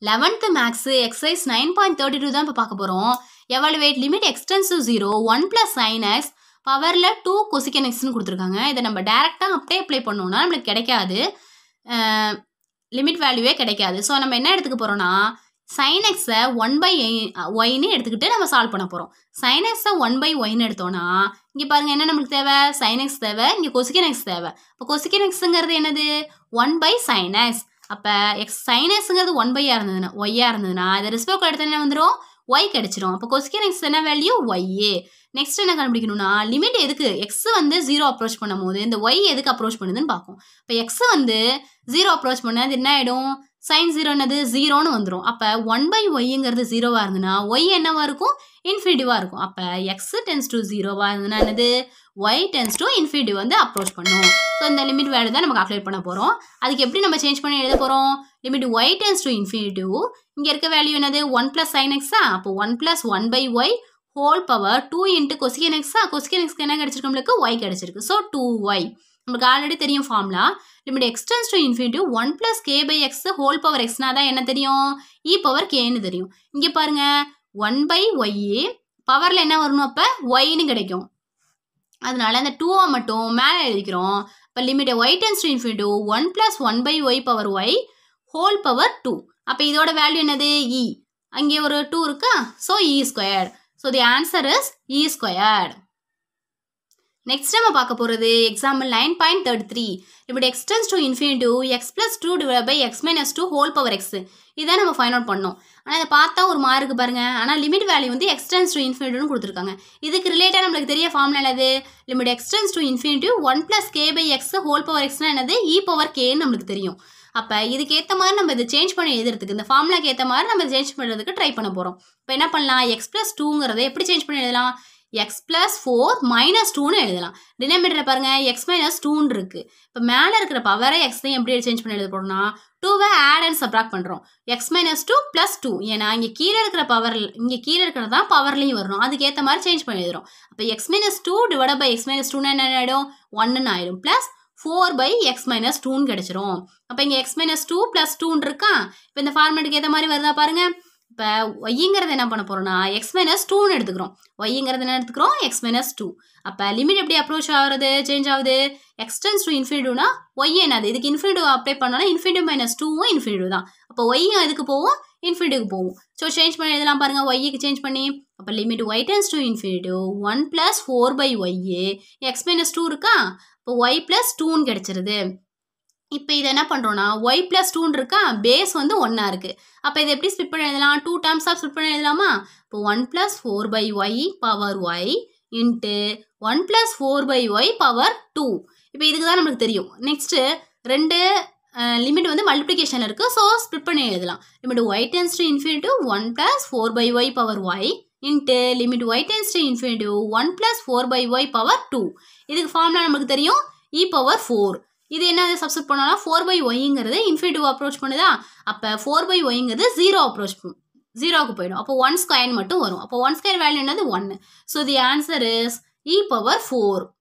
eleventh maths exercise nine point thirty two தான் இப்போ பார்க்க போகிறோம் evaluate limit x tends to zero one plus sine x பவரில் two cosec எக்ஸ்னு கொடுத்துருக்காங்க இதை நம்ம டேரெக்டாக அப்படியே அப்ளை பண்ணோம்னா நம்மளுக்கு கிடைக்காது லிமிட் வேல்யூவே கிடைக்காது ஸோ நம்ம என்ன எடுத்துக்க போகிறோம்னா சைன் எக்ஸை ஒன் பை ஒய்னு எடுத்துக்கிட்டு நம்ம சால்வ் பண்ண போகிறோம் சைன் எக்ஸை ஒன் பை ஒய்னு எடுத்தோம்னா இங்கே பாருங்கள் என்ன நம்மளுக்கு தேவை சைன் எக்ஸ் தேவை இங்கே கொசிக்கன் எக்ஸ் தேவை இப்போ கொசிக்கன் எக்ஸுங்கிறது என்னது ஒன் பை சைன் எக்ஸ் அப்போ எக்ஸ் சைன் எக்ஸுங்கிறது ஒன் பையாக இருந்ததுன்னா ஒய்யாக இருந்ததுன்னா இதை ரிஸ்பெக்ட் எடுத்து என்ன வந்துடும் ஒய் கிடைச்சிரும் அப்போ கொஸ்டின் எக்ஸ் என்ன வேல்யூ ஒய்யே நெக்ஸ்ட் என்ன கண்டுபிடிக்கணும்னா லிமிட் எதுக்கு எக்ஸ் வந்து ஜீரோ அப்ரோச் பண்ணும்போது இந்த ஒய் எதுக்கு அப்ரோச் பண்ணுதுன்னு பார்க்கும் இப்போ எக்ஸ் வந்து ஜீரோ அப்ரோச் பண்ண அது என்ன ஆகிடும் சைன் ஜீரோ என்னது ஜீரோன்னு வந்துடும் அப்போ ஒன் பை ஒய்ங்கிறது ஜீரோவாக இருந்ததுன்னா ஒய் என்னவாக இருக்கும் இன்ஃபினிட்டிவாக இருக்கும் அப்போ எக்ஸ் டென்ஸ் டு ஜீரோவாக இருந்ததுன்னா என்னது ஒய் டென்ஸ் டு இன்ஃபினிட்டிவ் வந்து அப்ரோச் பண்ணும் ஸோ இந்த லிமிட் வேல்யூ தான் நம்ம கால்குலேட் பண்ண போகிறோம் அதுக்கு எப்படி நம்ம சேஞ்ச் பண்ணி எழுத போகிறோம் limit y tends to infinity இங்கே இருக்க வேல்யூ என்னது ஒன் ப்ளஸ் சைன் எக்ஸா அப்போ one plus one by y whole power two into கொஸ்கின் எக்ஸா கொஸ்கின் எக்ஸ்க்கு என்ன கிடச்சிருக்கு நம்மளுக்கு ஒய் கிடச்சிருக்கு ஸோ டூ ஒய் நமக்கு ஆல்ரெடி தெரியும் formula limit x tends to infinitive one plus K by x whole power எக்ஸ்னா தான் என்ன தெரியும் இ பவர் கேன்னு தெரியும் இங்கே பாருங்க ஒன் பை ஒய் பவரில் என்ன வரணும் அப்போ ஒய்னு கிடைக்கும் அதனால அந்த டூவை மட்டும் மேலே எழுதிக்கிறோம் இப்போ limit y tends to infinitive one plus one by y power y whole power two அப்போ இதோட வேல்யூ என்னது இ அங்கே ஒரு டூ இருக்கா so e squared so the answer is e squared next நம்ம பார்க்க போகிறது example nine point thirty three இப்படி x tends to infinitive x plus two divide by x minus two whole power x இதை நம்ம find out பண்ணோம் ஆனால் இதை பார்த்தா ஒரு மார்க்கு பாருங்க ஆனால் லிமிட் வேல்யூ வந்து எக்ஸ்டென்ஸ் டு இன்ஃபினிட்டிவ்னு கொடுத்துருக்காங்க இதுக்கு ரிலேட்டாக நம்மளுக்கு தெரிய ஃபார்முலா என்னது limit x tends to infinitive one plus K by x whole power எக்ஸ்னா என்னது இ பவர் கேன்னு நம்மளுக்கு தெரியும் அப்போ இதுக்கு ஏற்ற மாதிரி நம்ம இதை சேஞ்ச் பண்ணி எழுதுறதுக்கு இந்த ஃபார்முலாக்கு ஏற்ற மாதிரி நம்ம சேஞ்ச் பண்ணுறதுக்கு ட்ரை பண்ண போகிறோம் இப்போ என்ன பண்ணலாம் எக்ஸ் ப்ளஸ் டூங்கிறத எப்படி சேஞ்ச் பண்ணி எழுதலாம் எக்ஸ் ப்ளஸ் ஃபோர் மைனஸ் டூன்னு எழுதலாம் டினாமினேட்டர் பாருங்கள் எக்ஸ் மைனஸ் டூன்னு இருக்குது இப்போ மேலே இருக்கிற பவரை எக்ஸையும் எப்படி சேஞ்ச் பண்ணி எழுத போகிறோம்னா டூவை ஆட் அண்ட் சப்ராக்ட் பண்ணுறோம் x minus two plus two ஏன்னா இங்கே கீழே இருக்கிற பவர் இங்கே கீழே இருக்கிறது தான் பவர்லையும் வரணும் அதுக்கேற்ற மாதிரி சேஞ்ச் பண்ணி எழுதுறோம் அப்போ x minus two divide by x minus டூன்னு என்ன ஆகிடும் ஒன்றுன்னு ஆயிடும் plus four by x minus டூன்னு கிடச்சிரும் அப்போ இங்கே எக்ஸ் மைனஸ் டூ ப்ளஸ் டூன்னு இருக்கா இப்போ இந்த ஃபார்மேட்டுக்கு ஏற்ற மாதிரி வருதா பாருங்கள் இப்போ ஒய்ங்கிறது என்ன பண்ண போகிறோம்னா எக்ஸ் மைனஸ் டூன்னு எடுத்துக்கிறோம் ஒய்ங்கிறது என்ன எடுத்துக்கிறோம் எக்ஸ் மைனஸ் டூ அப்போ லிமிட் எப்படி அப்ரோச் ஆகுறது சேஞ்ச் ஆகுது எக்ஸ்டென்ஸ் டு இன்ஃபினிட்டிவ்னா ஒய் என்னது இதுக்கு இன்ஃபினிட்டிவ் அப்ளை பண்ணோன்னா இன்ஃபினிட்டிவ் மைனஸ் டூவும் இன்ஃபினிட்டிவ் தான் அப்போ ஒய்யும் எதுக்கு போகும் இன்ஃபினிட்டிவ்க்கு போகும் ஸோ சேஞ்ச் பண்ணி எழுதலாம் பாருங்கள் ஒய்க்கு சேஞ்ச் பண்ணி அப்போ limit y tends to infinitive one plus four by ஒய்யே எக்ஸ் மைனஸ் டூ இருக்கா இப்போ ஒய் ப்ளஸ் டூன்னு கிடச்சிருது இப்போ இதை என்ன பண்ணுறோன்னா ஒய் ப்ளஸ் டூன்னு இருக்கா பேஸ் வந்து ஒன்றா இருக்குது அப்போ இதை எப்படி ஸ்பிட் பண்ணி எழுதலாம் டூ டேர்ம்ஸாக ஸ்பிட் பண்ணி எழுதலாமா இப்போ one plus four by y power y into one plus four by y power two இப்போ இதுக்கு தான் நம்மளுக்கு தெரியும் நெக்ஸ்ட்டு ரெண்டு லிமிட் வந்து மல்டிப்ளிகேஷன் இருக்குது ஸோ ஸ்பிட் பண்ணி எழுதலாம் limit y tends to infinitive one plus four by y power y into limit y tends to infinitive one plus four by y power two இதுக்கு ஃபார்முலா நமக்கு தெரியும் e power four இது என்ன substitute பண்ணோம்னா four by ஒய்ங்கிறது infinitive approach பண்ணுதா அப்போ four by ஒய்ங்கிறது ஜீரோ அப்ரோச் ஜீரோவுக்கு போயிடும் அப்போ ஒன் ஸ்கொயர் மட்டும் வரும் அப்போ ஒன் ஸ்கொயர் வேல்யூ என்னது ஒன்று so the answer is e power four